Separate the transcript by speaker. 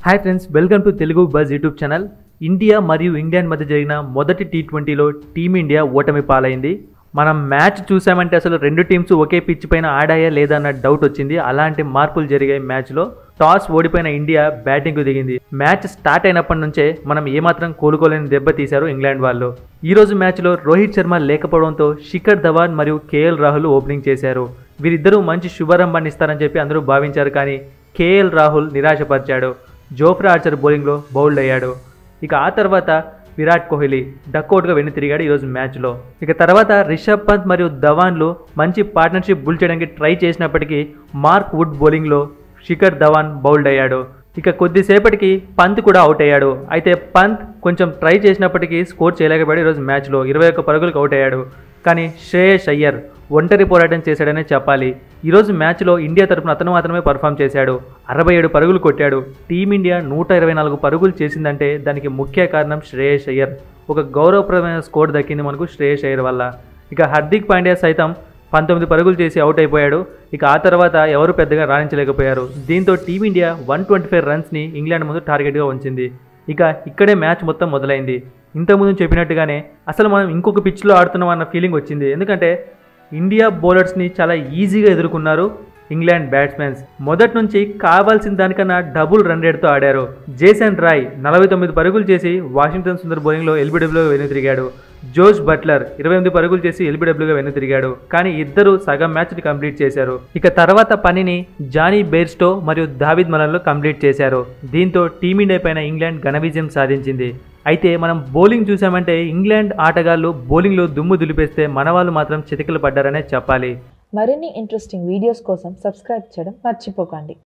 Speaker 1: hi friends welcome to Telugu buzz YouTube channel India మరియు England మధ్య జరిగిన మొదటి టీ ట్వంటీలో టీమిండియా ఓటమి పాలైంది మనం మ్యాచ్ చూసామంటే అసలు రెండు టీమ్స్ ఒకే పిచ్ పైన ఆడాయా లేదా అన్న డౌట్ వచ్చింది అలాంటి మార్పులు జరిగాయి మ్యాచ్లో టాస్ ఓడిపోయిన ఇండియా బ్యాటింగ్కు దిగింది మ్యాచ్ స్టార్ట్ అయినప్పటి నుంచే మనం ఏమాత్రం కోలుకోలేని దెబ్బ తీశారు ఇంగ్లాండ్ వాళ్ళు ఈ రోజు మ్యాచ్లో రోహిత్ శర్మ లేకపోవడంతో శిఖర్ ధవాన్ మరియు కేఎల్ రాహుల్ ఓపెనింగ్ చేశారు వీరిద్దరూ మంచి శుభారంభాన్ని ఇస్తారని చెప్పి అందరూ భావించారు కానీ కేఎల్ రాహుల్ నిరాశపరిచాడు జోఫ్రా ఆర్చర్ బౌలింగ్లో బౌల్డ్ అయ్యాడు ఇక ఆ తర్వాత విరాట్ కోహ్లీ డక్అవుట్గా వెన్ను తిరిగాడు ఈరోజు మ్యాచ్లో ఇక తర్వాత రిషబ్ పంత్ మరియు ధవాన్లు మంచి పార్ట్నర్షిప్ బుల్ చేయడానికి ట్రై చేసినప్పటికీ మార్క్ వుడ్ బౌలింగ్లో శిఖర్ ధవాన్ బౌల్డ్ అయ్యాడు ఇక కొద్దిసేపటికి పంత్ కూడా అవుట్ అయ్యాడు అయితే పంత్ కొంచెం ట్రై చేసినప్పటికీ స్కోర్ చేయలేకపోయాడు ఈరోజు మ్యాచ్లో ఇరవై ఒక్క పరుగులకు అవుట్ అయ్యాడు కానీ శ్రేయస్ అయ్యర్ ఒంటరి పోరాటం చేశాడనే చెప్పాలి ఈరోజు మ్యాచ్లో ఇండియా తరపున అతను మాత్రమే పర్ఫామ్ చేశాడు అరవై ఏడు పరుగులు కొట్టాడు టీమిండియా నూట ఇరవై నాలుగు పరుగులు చేసిందంటే దానికి ముఖ్య కారణం శ్రేయస్ అయ్యర్ ఒక గౌరవప్రదమైన స్కోర్ దక్కింది మనకు శ్రేయస్ అయ్యర్ వల్ల ఇక హార్దిక్ పాండ్యా సైతం పంతొమ్మిది పరుగులు చేసి అవుట్ అయిపోయాడు ఇక ఆ తర్వాత ఎవరు పెద్దగా రాణించలేకపోయారు దీంతో టీమిండియా వన్ ట్వంటీ ఫైవ్ రన్స్ని ఇంగ్లాండ్ ముందు టార్గెట్గా ఉంచింది ఇక ఇక్కడే మ్యాచ్ మొత్తం మొదలైంది ఇంతకుముందు చెప్పినట్టుగానే అసలు మనం ఇంకొక పిచ్లో ఆడుతున్నాం అన్న ఫీలింగ్ వచ్చింది ఎందుకంటే ఇండియా బౌలర్స్ని చాలా ఈజీగా ఎదుర్కొన్నారు ఇంగ్లాండ్ బ్యాట్స్మెన్స్ మొదటి నుంచి కావాల్సిన దానికన్నా డబుల్ రన్ రేట్తో ఆడారు జేసన్ రాయ్ నలభై తొమ్మిది పరుగులు చేసి వాషింగ్టన్ సుందర్ బౌలింగ్లో ఎల్బీడబ్ల్యూగా వెను తిరిగాడు జోష్ బట్లర్ ఇరవై ఎనిమిది పరుగులు చేసి ఎల్బీడబ్ల్యూగా వెను తిరిగాడు కానీ ఇద్దరు సగం మ్యాచ్ని కంప్లీట్ చేశారు ఇక తర్వాత పనిని జానీ బేర్స్టో మరియు దావిద్ మలన్లో కంప్లీట్ చేశారు దీంతో టీమిండియా పైన ఇంగ్లాండ్ ఘన విజయం సాధించింది అయితే మనం బౌలింగ్ చూసామంటే ఇంగ్లాండ్ ఆటగాళ్ళు బౌలింగ్లో దుమ్ము దులిపేస్తే మన వాళ్ళు మాత్రం చితికలు పడ్డారనే చెప్పాలి
Speaker 2: మరిన్ని ఇంట్రెస్టింగ్ వీడియోస్ కోసం సబ్స్క్రైబ్ చేయడం మర్చిపోకండి